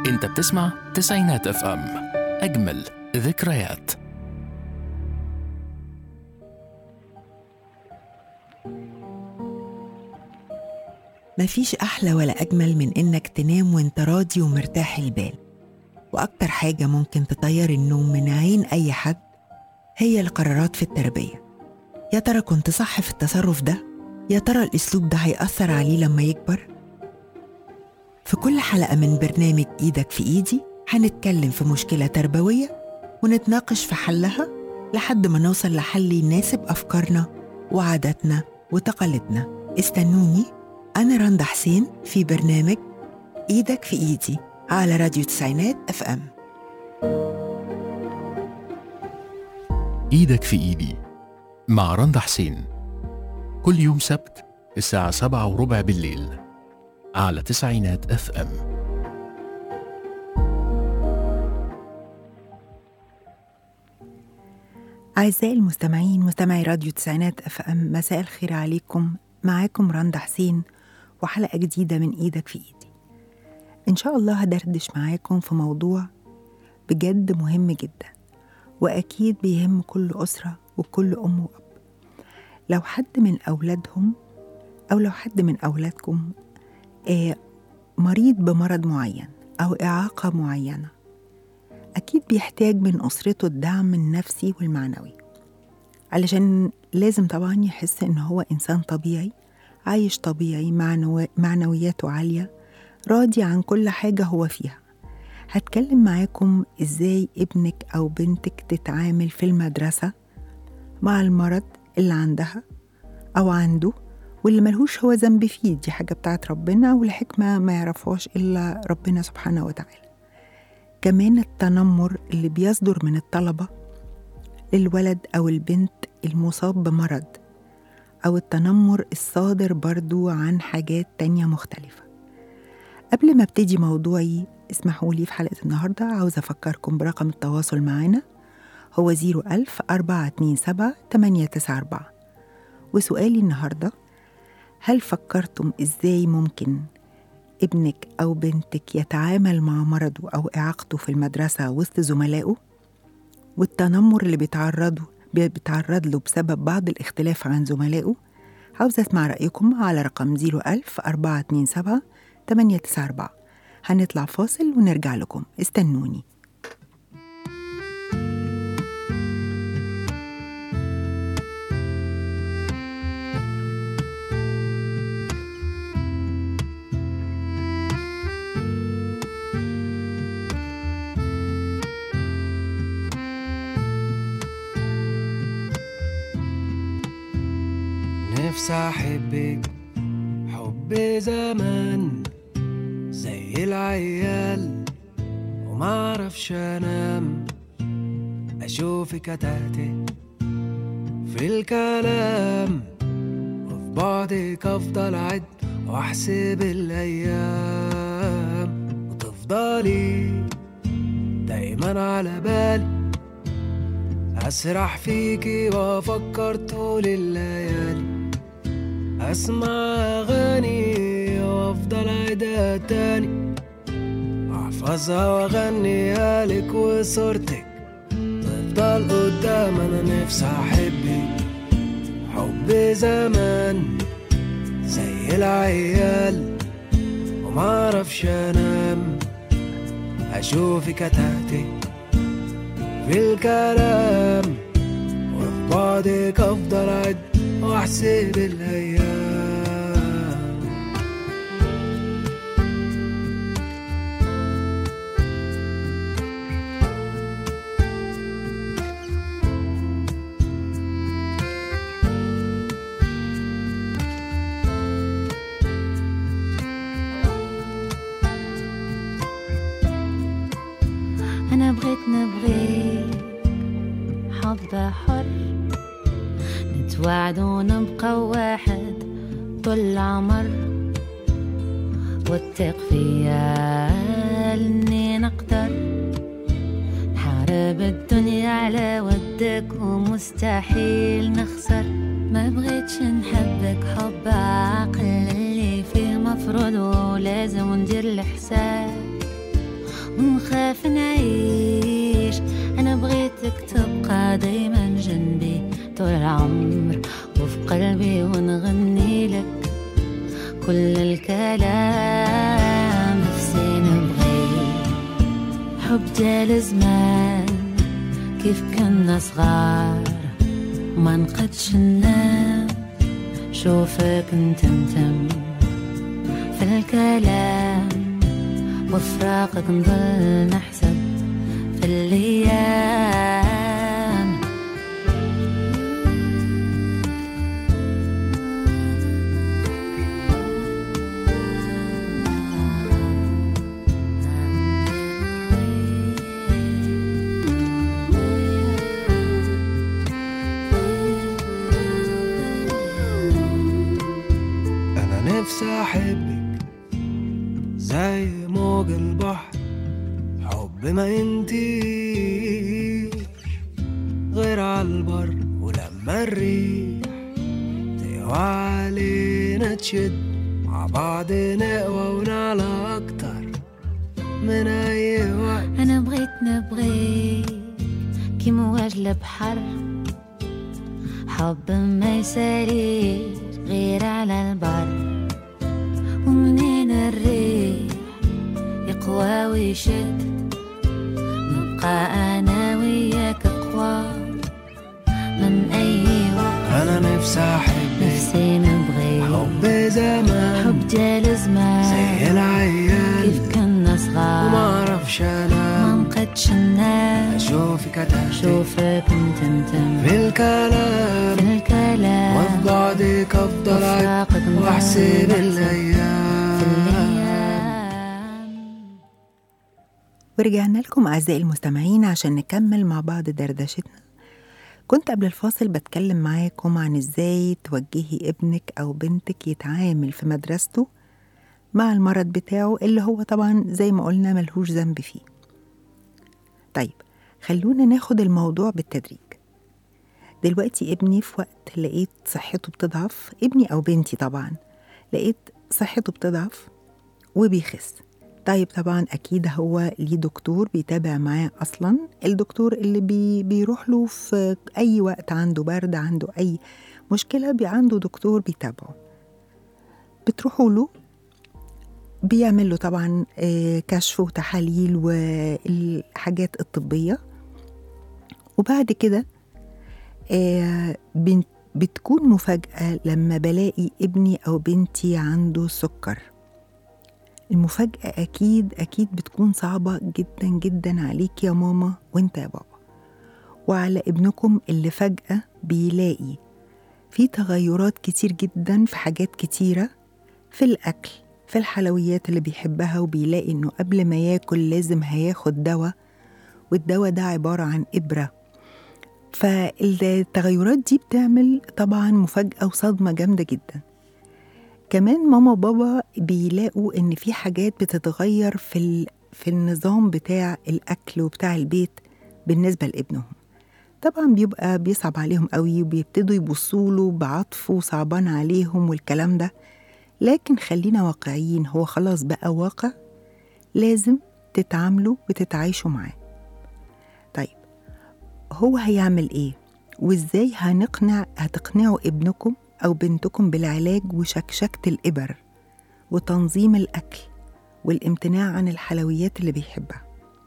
انت بتسمع تسعينات اف ام اجمل ذكريات مفيش أحلى ولا أجمل من إنك تنام وإنت راضي ومرتاح البال وأكتر حاجة ممكن تطير النوم من عين أي حد هي القرارات في التربية يا ترى كنت صح في التصرف ده؟ يا ترى الأسلوب ده هيأثر عليه لما يكبر؟ في كل حلقة من برنامج إيدك في إيدي هنتكلم في مشكلة تربوية ونتناقش في حلها لحد ما نوصل لحل يناسب أفكارنا وعاداتنا وتقاليدنا استنوني أنا رندا حسين في برنامج إيدك في إيدي على راديو تسعينات اف ام ايدك في ايدي مع رندا حسين كل يوم سبت الساعة سبعة وربع بالليل على تسعينات اف ام أعزائي المستمعين مستمعي راديو تسعينات اف ام مساء الخير عليكم معاكم رندا حسين وحلقة جديدة من إيدك في إيدي إن شاء الله هدردش معاكم في موضوع بجد مهم جدا وأكيد بيهم كل أسرة وكل أم وأب لو حد من أولادهم أو لو حد من أولادكم آه، مريض بمرض معين أو إعاقة معينة أكيد بيحتاج من أسرته الدعم النفسي والمعنوي علشان لازم طبعا يحس إن هو إنسان طبيعي عايش طبيعي معنو... معنوياته عالية راضي عن كل حاجة هو فيها هتكلم معاكم إزاي ابنك أو بنتك تتعامل في المدرسة مع المرض اللي عندها أو عنده واللي ملهوش هو ذنب فيه دي حاجة بتاعت ربنا والحكمة ما يعرفهاش إلا ربنا سبحانه وتعالى كمان التنمر اللي بيصدر من الطلبة للولد أو البنت المصاب بمرض أو التنمر الصادر برضو عن حاجات تانية مختلفة قبل ما ابتدي موضوعي اسمحوا لي في حلقة النهاردة عاوزة أفكركم برقم التواصل معنا هو 01000 427 894 وسؤالي النهاردة هل فكرتم إزاي ممكن ابنك أو بنتك يتعامل مع مرضه أو إعاقته في المدرسة وسط زملائه والتنمر اللي بيتعرضوا بيتعرض له بسبب بعض الاختلاف عن زملائه عاوزة أسمع رأيكم على رقم 01000 427 894 هنطلع فاصل ونرجع لكم استنوني نفسي احبك حب زمان زي العيال وما اعرفش انام اشوفك اتهته في الكلام وفي بعدك افضل اعد واحسب الايام وتفضلي دايما على بالي أسرح فيكي وأفكر طول الليالي أسمع أغاني وأفضل أعيدها تاني وأحفظها وأغنيها لك وصورتك تفضل قدام أنا نفسي أحبك حب زمان زي العيال ومعرفش أنام أشوفك أتهتك في الكلام وفي بعدك افضل اعد واحسب الايام أنا بغيت نبغيك حب حر نتوعد ونبقى واحد طول العمر واتق فيا اني نقدر نحارب الدنيا على ودك ومستحيل نخسر ما بغيتش نحبك حب عقل اللي فيه مفروض ولازم ندير الحساب كل الكلام نفسي نبغي حب جال زمان كيف كنا صغار وما نقدش ننام شوفك نتمتم في الكلام وفراقك نضل نحسب في الأيام أنا نفسي أحبك زي موج البحر حب ما ينتهيش غير عالبر ولما الريح تقوى علينا تشد مع بعض نقوى ونعلى أكتر من أي وقت أنا بغيت نبغيك كي موج البحر حب ما يساليش غير على البر ومنين الريح يقوى ويشد نبقى أنا وياك أقوى من أي وقت أنا نفسي أحبك نفسي نبغي حب زمان حب جال زي زمان العيال كيف كنا وما صغار أعرفش ما أنا نقدش ننام أشوفك أتهتك شوفك نتمتم في الكلام في الكلام وفي بعدك أفضل أعد وفراقك نضل وأحسب نحسب في الأيام الأيام ورجعنا لكم أعزائي المستمعين عشان نكمل مع بعض دردشتنا كنت قبل الفاصل بتكلم معاكم عن ازاي توجهي ابنك أو بنتك يتعامل في مدرسته مع المرض بتاعه اللي هو طبعا زي ما قلنا ملهوش ذنب فيه طيب خلونا ناخد الموضوع بالتدريج دلوقتي ابني في وقت لقيت صحته بتضعف ابني أو بنتي طبعا لقيت صحته بتضعف وبيخس طيب طبعا اكيد هو ليه دكتور بيتابع معاه اصلا الدكتور اللي بي بيروح له في اي وقت عنده برد عنده اي مشكله بي عنده دكتور بيتابعه بتروحوا له بيعمل له طبعا آه، كشف وتحاليل والحاجات الطبيه وبعد كده آه، بن- بتكون مفاجاه لما بلاقي ابني او بنتي عنده سكر المفاجأة أكيد أكيد بتكون صعبة جدا جدا عليك يا ماما وانت يا بابا وعلى ابنكم اللي فجأة بيلاقي في تغيرات كتير جدا في حاجات كتيرة في الأكل في الحلويات اللي بيحبها وبيلاقي إنه قبل ما ياكل لازم هياخد دواء والدواء ده عبارة عن إبرة فالتغيرات دي بتعمل طبعا مفاجأة وصدمة جامدة جدا كمان ماما وبابا بيلاقوا ان في حاجات بتتغير في ال... في النظام بتاع الاكل وبتاع البيت بالنسبه لابنهم طبعا بيبقى بيصعب عليهم قوي وبيبتدوا يبصوا له بعطف وصعبان عليهم والكلام ده لكن خلينا واقعيين هو خلاص بقى واقع لازم تتعاملوا وتتعايشوا معاه طيب هو هيعمل ايه وازاي هنقنع هتقنعوا ابنكم أو بنتكم بالعلاج وشكشكة الإبر وتنظيم الأكل والامتناع عن الحلويات اللي بيحبها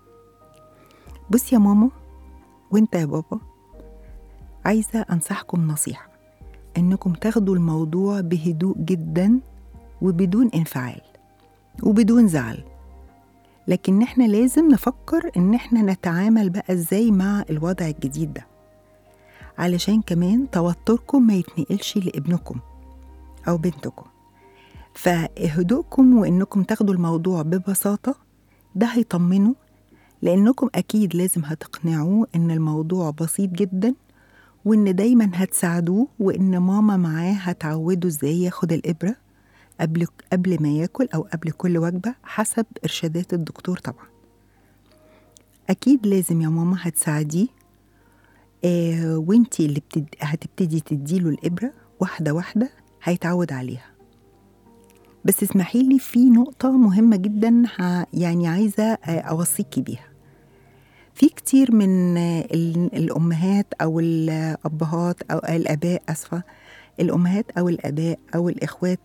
بص يا ماما وانت يا بابا عايزة أنصحكم نصيحة إنكم تاخدوا الموضوع بهدوء جدا وبدون انفعال وبدون زعل لكن احنا لازم نفكر ان احنا نتعامل بقى ازاي مع الوضع الجديد ده علشان كمان توتركم ما يتنقلش لابنكم أو بنتكم فهدوءكم وإنكم تاخدوا الموضوع ببساطة ده هيطمنه لأنكم أكيد لازم هتقنعوه إن الموضوع بسيط جدا وإن دايما هتساعدوه وإن ماما معاه هتعوده إزاي ياخد الإبرة قبل قبل ما ياكل أو قبل كل وجبة حسب إرشادات الدكتور طبعا أكيد لازم يا ماما هتساعديه آه وانتي اللي بتد... هتبتدي تديله الإبرة واحدة واحدة هيتعود عليها بس اسمحي لي في نقطة مهمة جدا ه... يعني عايزة آه، أوصيكي بيها في كتير من آه، ال- الأمهات أو الأبهات أو الآباء أسفة الأمهات أو الآباء أو الإخوات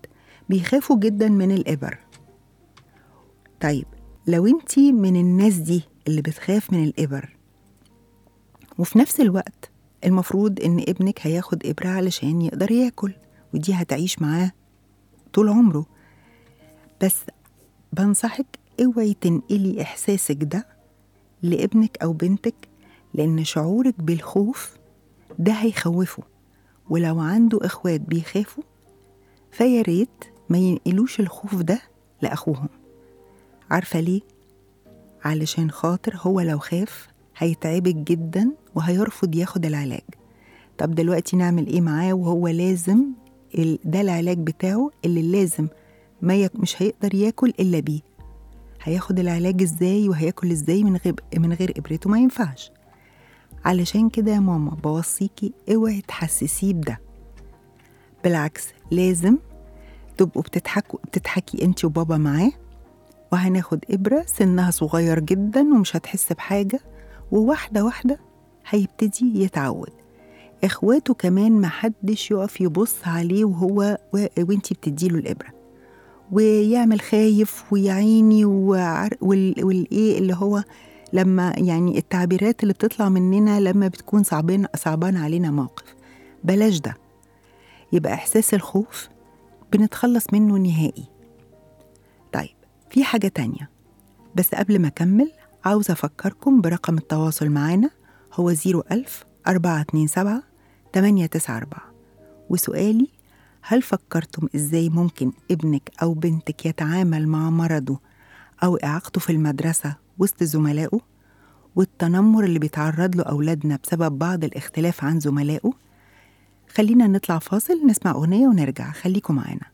بيخافوا جدا من الإبر طيب لو انتي من الناس دي اللي بتخاف من الإبر وفي نفس الوقت المفروض إن ابنك هياخد إبرة علشان يقدر ياكل ودي هتعيش معاه طول عمره بس بنصحك اوعي تنقلي إحساسك ده لابنك أو بنتك لأن شعورك بالخوف ده هيخوفه ولو عنده إخوات بيخافوا فيا ريت ما ينقلوش الخوف ده لأخوهم عارفة ليه؟ علشان خاطر هو لو خاف هيتعبك جدا وهيرفض ياخد العلاج طب دلوقتي نعمل ايه معاه وهو لازم ال- ده العلاج بتاعه اللي لازم ما يك مش هيقدر ياكل الا بيه هياخد العلاج ازاي وهياكل ازاي من غير من غير ابرته ما ينفعش علشان كده يا ماما بوصيكي اوعي تحسسيه بده بالعكس لازم تبقوا بتضحكوا بتضحكي انت وبابا معاه وهناخد إبرة سنها صغير جدا ومش هتحس بحاجة وواحدة واحدة هيبتدي يتعود إخواته كمان محدش يقف يبص عليه وهو و... وانتي بتديله الإبرة ويعمل خايف ويعيني وعر... وال... والإيه اللي هو لما يعني التعبيرات اللي بتطلع مننا لما بتكون صعبان صعبان علينا موقف بلاش ده يبقى إحساس الخوف بنتخلص منه نهائي طيب في حاجة تانية بس قبل ما أكمل عاوزة أفكركم برقم التواصل معانا هو 01000 427 894 وسؤالي هل فكرتم إزاي ممكن ابنك أو بنتك يتعامل مع مرضه أو إعاقته في المدرسة وسط زملائه والتنمر اللي بيتعرض له أولادنا بسبب بعض الاختلاف عن زملائه خلينا نطلع فاصل نسمع أغنية ونرجع خليكم معانا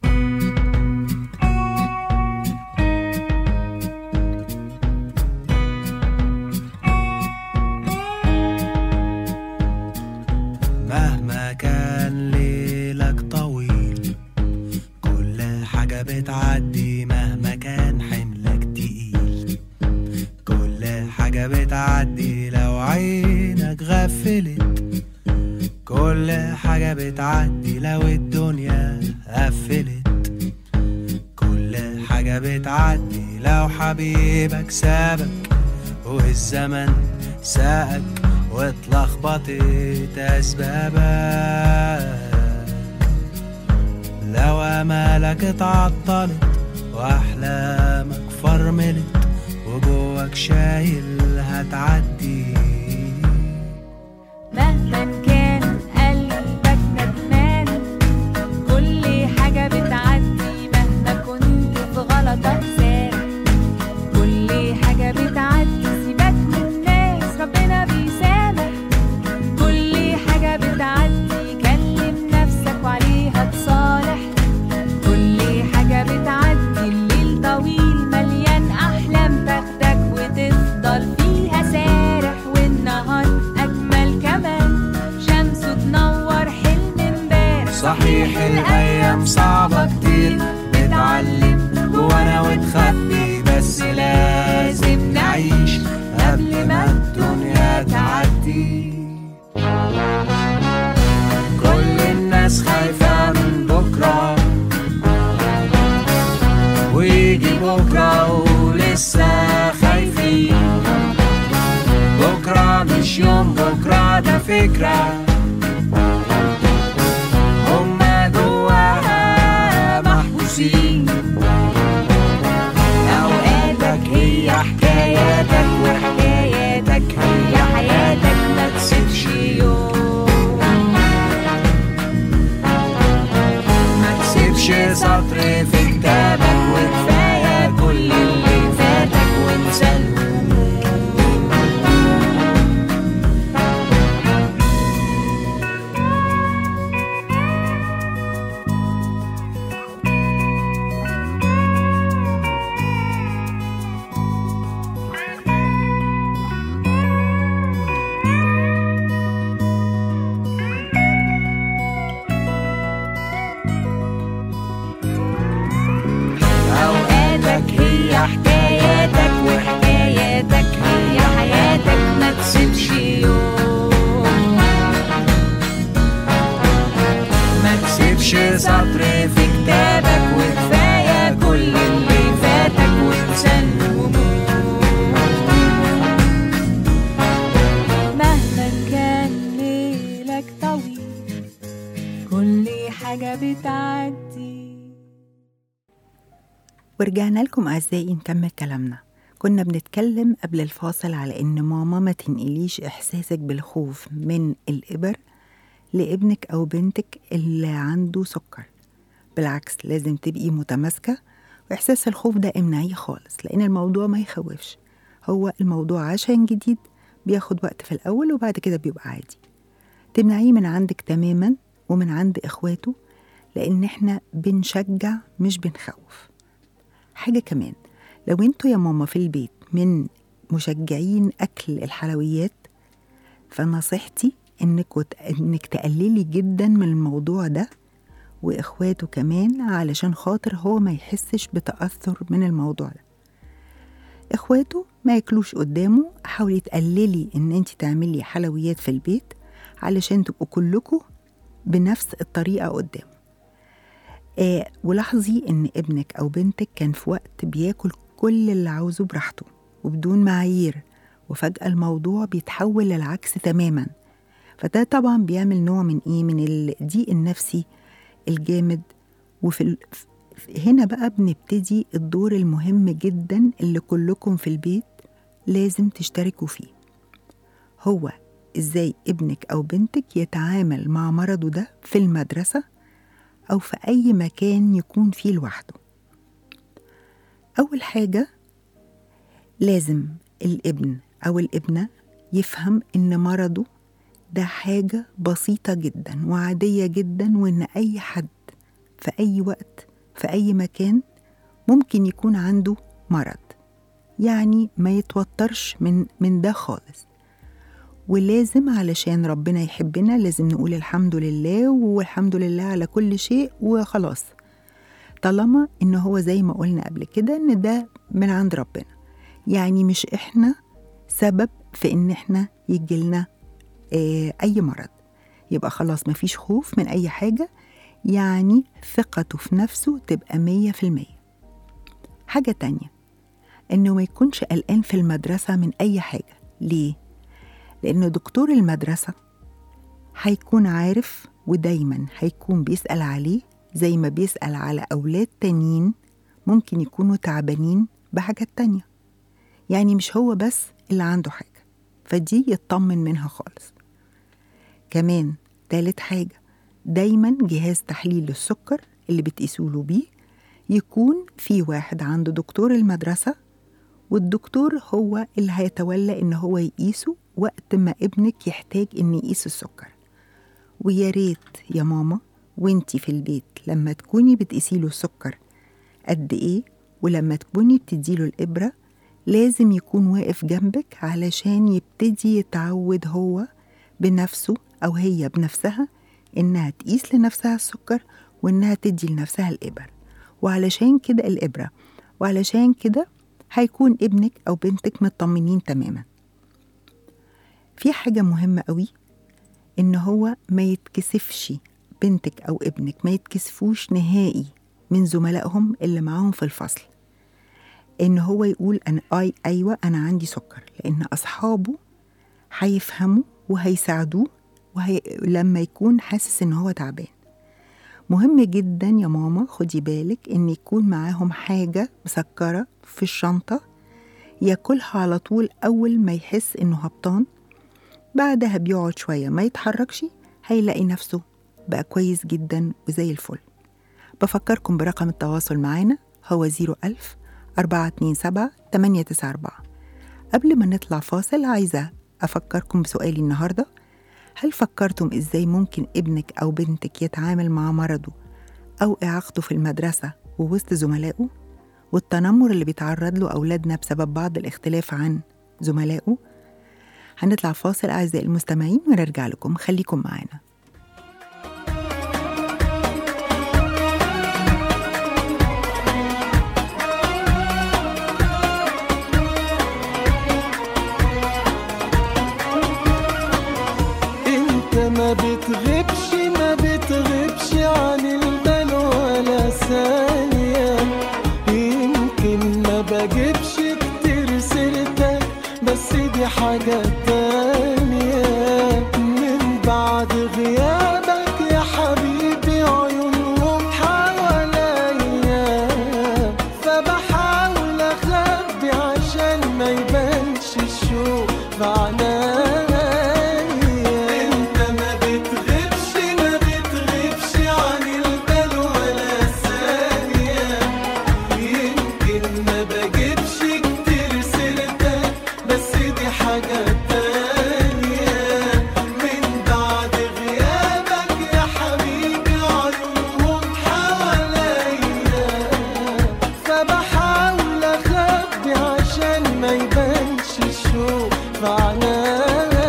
مهما كان ليلك طويل كل حاجة بتعدي مهما كان حملك تقيل كل حاجة بتعدي لو عينك غفلت كل حاجة بتعدي لو الدنيا قفلت كل حاجة بتعدي لو حبيبك سابك والزمن ساقك واتلخبطت أسبابك لو أمالك اتعطلت وأحلامك فرملت وجواك شايل هتعدي مهما كان قلبك ندمان كل حاجة بتعدي مهما كنت في غلطك سارح كل حاجة بتعدي سيبك من الناس ربنا بيسامح كل حاجة بتعدي كلم نفسك وعليها تصالح كل حاجة بتعدي الليل طويل مليان أحلام تاخدك وتفضل فيها سارح والنهار أجمل كمان شمسه تنور حلم امبارح صحيح الأيام صعبة كتير بتعلم جوانا وتخبي بس لازم نعيش قبل ما الدنيا تعدي كل الناس خايفة من بكرة ويجي بكرة ولسه خايفين بكرة مش يوم بكرة ده فكرة هما جواها محبوسين أوقاتك هي حكاياتك وحكاياتك هي حياتك ما تسيبش يوم ما تسيبش سطر في كتابك وكفاية كل اللي فاتك وانسى الهموم ورجعنا لكم أعزائي نكمل كلامنا كنا بنتكلم قبل الفاصل على إن ماما ما تنقليش إحساسك بالخوف من الإبر لابنك أو بنتك اللي عنده سكر بالعكس لازم تبقي متماسكة وإحساس الخوف ده امنعيه خالص لأن الموضوع ما يخوفش هو الموضوع عشان جديد بياخد وقت في الأول وبعد كده بيبقى عادي تمنعيه من عندك تماما ومن عند إخواته لأن إحنا بنشجع مش بنخوف حاجة كمان لو انتوا يا ماما في البيت من مشجعين أكل الحلويات فنصيحتي إنك وت... إنك تقللي جدا من الموضوع ده وإخواته كمان علشان خاطر هو ما يحسش بتأثر من الموضوع ده إخواته ما ياكلوش قدامه حاولي تقللي إن انت تعملي حلويات في البيت علشان تبقوا كلكم بنفس الطريقة قدامه آه ولاحظي إن ابنك أو بنتك كان في وقت بياكل كل اللي عاوزه براحته وبدون معايير وفجأة الموضوع بيتحول للعكس تماما فده طبعا بيعمل نوع من إيه من الضيق النفسي الجامد وفي ال... هنا بقى بنبتدي الدور المهم جدا اللي كلكم في البيت لازم تشتركوا فيه هو ازاي ابنك او بنتك يتعامل مع مرضه ده في المدرسه او في اي مكان يكون فيه لوحده اول حاجه لازم الابن او الابنه يفهم ان مرضه ده حاجه بسيطه جدا وعاديه جدا وان اي حد في اي وقت في اي مكان ممكن يكون عنده مرض يعني ما يتوترش من من ده خالص ولازم علشان ربنا يحبنا لازم نقول الحمد لله والحمد لله على كل شيء وخلاص طالما ان هو زي ما قلنا قبل كده ان ده من عند ربنا يعني مش احنا سبب في ان احنا يجيلنا اه اي مرض يبقى خلاص مفيش خوف من اي حاجة يعني ثقته في نفسه تبقى مية في المية حاجة تانية انه ما يكونش قلقان في المدرسة من اي حاجة ليه؟ لأن دكتور المدرسة هيكون عارف ودايما هيكون بيسأل عليه زي ما بيسأل على أولاد تانيين ممكن يكونوا تعبانين بحاجات تانية يعني مش هو بس اللي عنده حاجة فدي يطمن منها خالص كمان تالت حاجة دايما جهاز تحليل السكر اللي بتقيسوله بيه يكون في واحد عنده دكتور المدرسة والدكتور هو اللي هيتولى إن هو يقيسه وقت ما ابنك يحتاج إن يقيس السكر ويا ريت يا ماما وانتي في البيت لما تكوني بتقيسي له السكر قد إيه ولما تكوني بتديله الإبرة لازم يكون واقف جنبك علشان يبتدي يتعود هو بنفسه أو هي بنفسها إنها تقيس لنفسها السكر وإنها تدي لنفسها الإبر وعلشان كده الإبرة وعلشان كده هيكون ابنك أو بنتك مطمنين تماما في حاجة مهمة قوي إن هو ما يتكسفش بنتك أو ابنك ما يتكسفوش نهائي من زملائهم اللي معاهم في الفصل إن هو يقول أنا أي أيوة أنا عندي سكر لأن أصحابه هيفهموا وهيساعدوه وهي... لما يكون حاسس إن هو تعبان مهم جدا يا ماما خدي بالك إن يكون معاهم حاجة مسكرة في الشنطة ياكلها على طول أول ما يحس إنه هبطان بعدها بيقعد شوية ما يتحركش هيلاقي نفسه بقى كويس جدا وزي الفل بفكركم برقم التواصل معانا هو 01000 427 894 قبل ما نطلع فاصل عايزة أفكركم بسؤالي النهاردة هل فكرتم إزاي ممكن ابنك أو بنتك يتعامل مع مرضه أو إعاقته في المدرسة ووسط زملائه والتنمر اللي بيتعرض له أولادنا بسبب بعض الاختلاف عن زملائه هنطلع فاصل أعزائي المستمعين ونرجع لكم خليكم معانا انت ما بتغيبش ما بتغيبش عن البال ولا ثانية يمكن ما بجيبش كتير سيرتك بس دي حاجة تانية من بعد غياب انا بحاول اخبي عشان ما يبانش الشوق في عنايا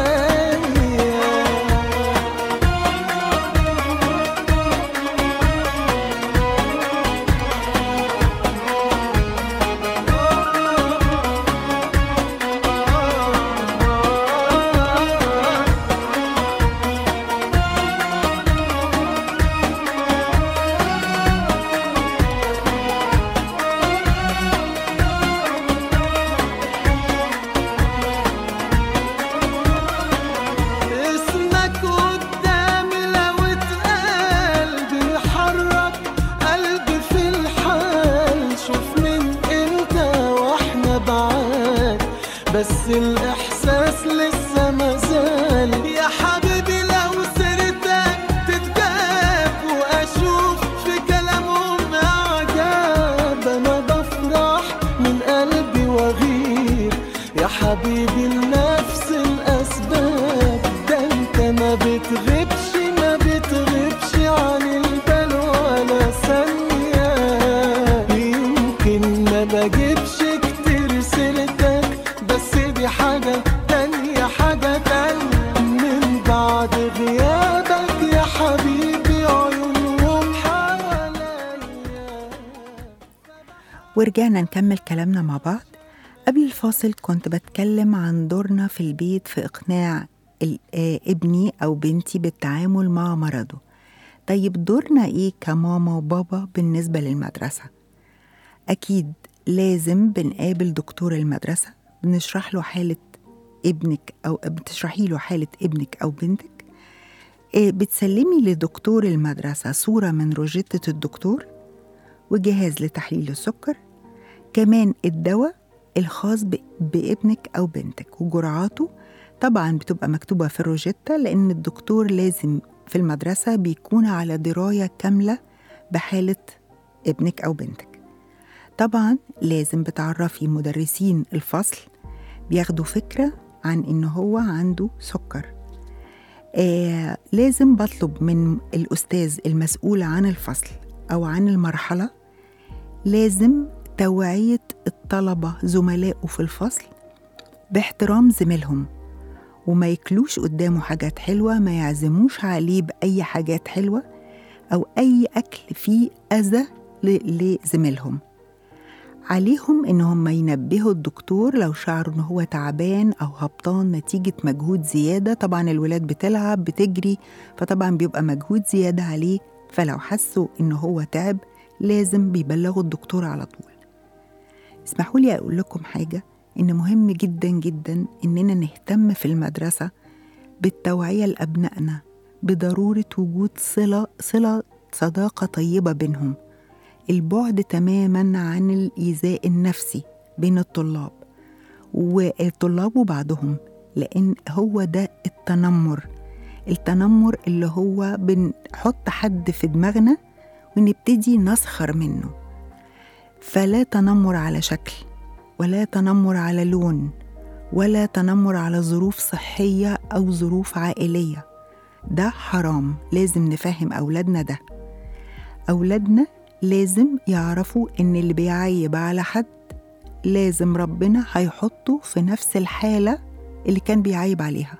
اسمك قدامي لو اتقال بيحرك قلبي في الحال شوف من امتى واحنا بعاد بس الاحساس لسه مازال يا حبيبي لو سيرتك تتجاب واشوف في كلامهم اعجاب انا بفرح من قلبي واغير يا حبيبي لنفس الاسباب ده انت ما بتغيبش ما بتغيبش عن البال ولا ثانيه يمكن ما بجيبش كتير سيرتك بس دي حاجه تانية حاجه تانية من بعد غيابك يا حبيبي عيونهم حواليا ورجعنا نكمل كلامنا مع بعض قبل الفاصل كنت بتكلم عن دورنا في البيت في إقناع ال- آه، ابني أو بنتي بالتعامل مع مرضه طيب دورنا إيه كماما وبابا بالنسبة للمدرسة؟ أكيد لازم بنقابل دكتور المدرسة بنشرح له حالة ابنك أو بتشرحي له حالة ابنك أو بنتك آه، بتسلمي لدكتور المدرسة صورة من روجيتة الدكتور وجهاز لتحليل السكر كمان الدواء الخاص ب- بابنك أو بنتك وجرعاته طبعا بتبقى مكتوبة في الروجيتا لأن الدكتور لازم في المدرسة بيكون على دراية كاملة بحالة ابنك أو بنتك طبعا لازم بتعرفي مدرسين الفصل بياخدوا فكرة عن إن هو عنده سكر آه لازم بطلب من الأستاذ المسؤول عن الفصل أو عن المرحلة لازم توعية الطلبة زملائه في الفصل باحترام زميلهم وما يكلوش قدامه حاجات حلوة ما يعزموش عليه بأي حاجات حلوة أو أي أكل فيه أذى ل- لزميلهم عليهم إنهم ينبهوا الدكتور لو شعروا إن هو تعبان أو هبطان نتيجة مجهود زيادة طبعا الولاد بتلعب بتجري فطبعا بيبقى مجهود زيادة عليه فلو حسوا إن هو تعب لازم بيبلغوا الدكتور على طول اسمحوا لي أقول لكم حاجة إن مهم جدا جدا إننا نهتم في المدرسة بالتوعية لأبنائنا بضرورة وجود صلة صلة صداقة طيبة بينهم البعد تماما عن الإيذاء النفسي بين الطلاب والطلاب وبعضهم لأن هو ده التنمر التنمر اللي هو بنحط حد في دماغنا ونبتدي نسخر منه فلا تنمر على شكل ولا تنمر على لون ولا تنمر على ظروف صحية أو ظروف عائلية ده حرام لازم نفهم أولادنا ده أولادنا لازم يعرفوا إن اللي بيعيب على حد لازم ربنا هيحطه في نفس الحالة اللي كان بيعيب عليها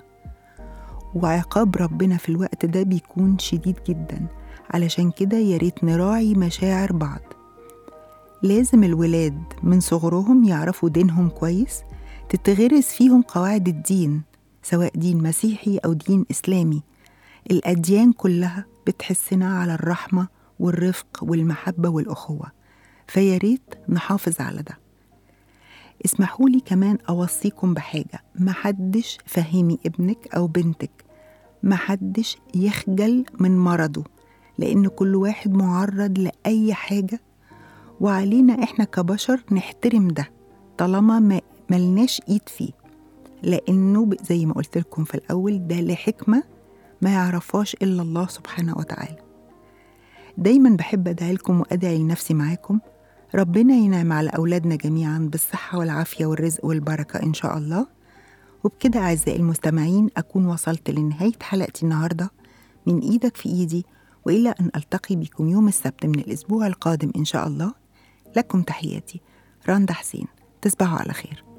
وعقاب ربنا في الوقت ده بيكون شديد جدا علشان كده يا ريت نراعي مشاعر بعض لازم الولاد من صغرهم يعرفوا دينهم كويس تتغرس فيهم قواعد الدين سواء دين مسيحي أو دين إسلامي الأديان كلها بتحسنا على الرحمة والرفق والمحبة والأخوة فيا ريت نحافظ على ده اسمحوا لي كمان أوصيكم بحاجة محدش فهمي ابنك أو بنتك محدش يخجل من مرضه لأن كل واحد معرض لأي حاجة وعلينا إحنا كبشر نحترم ده طالما ما ملناش إيد فيه لأنه ب- زي ما قلت لكم في الأول ده لحكمة ما يعرفهاش إلا الله سبحانه وتعالى دايما بحب أدعي لكم وأدعي لنفسي معاكم ربنا ينعم على أولادنا جميعا بالصحة والعافية والرزق والبركة إن شاء الله وبكده أعزائي المستمعين أكون وصلت لنهاية حلقتي النهاردة من إيدك في إيدي وإلى أن ألتقي بكم يوم السبت من الأسبوع القادم إن شاء الله لكم تحياتي رندا حسين تصبحوا على خير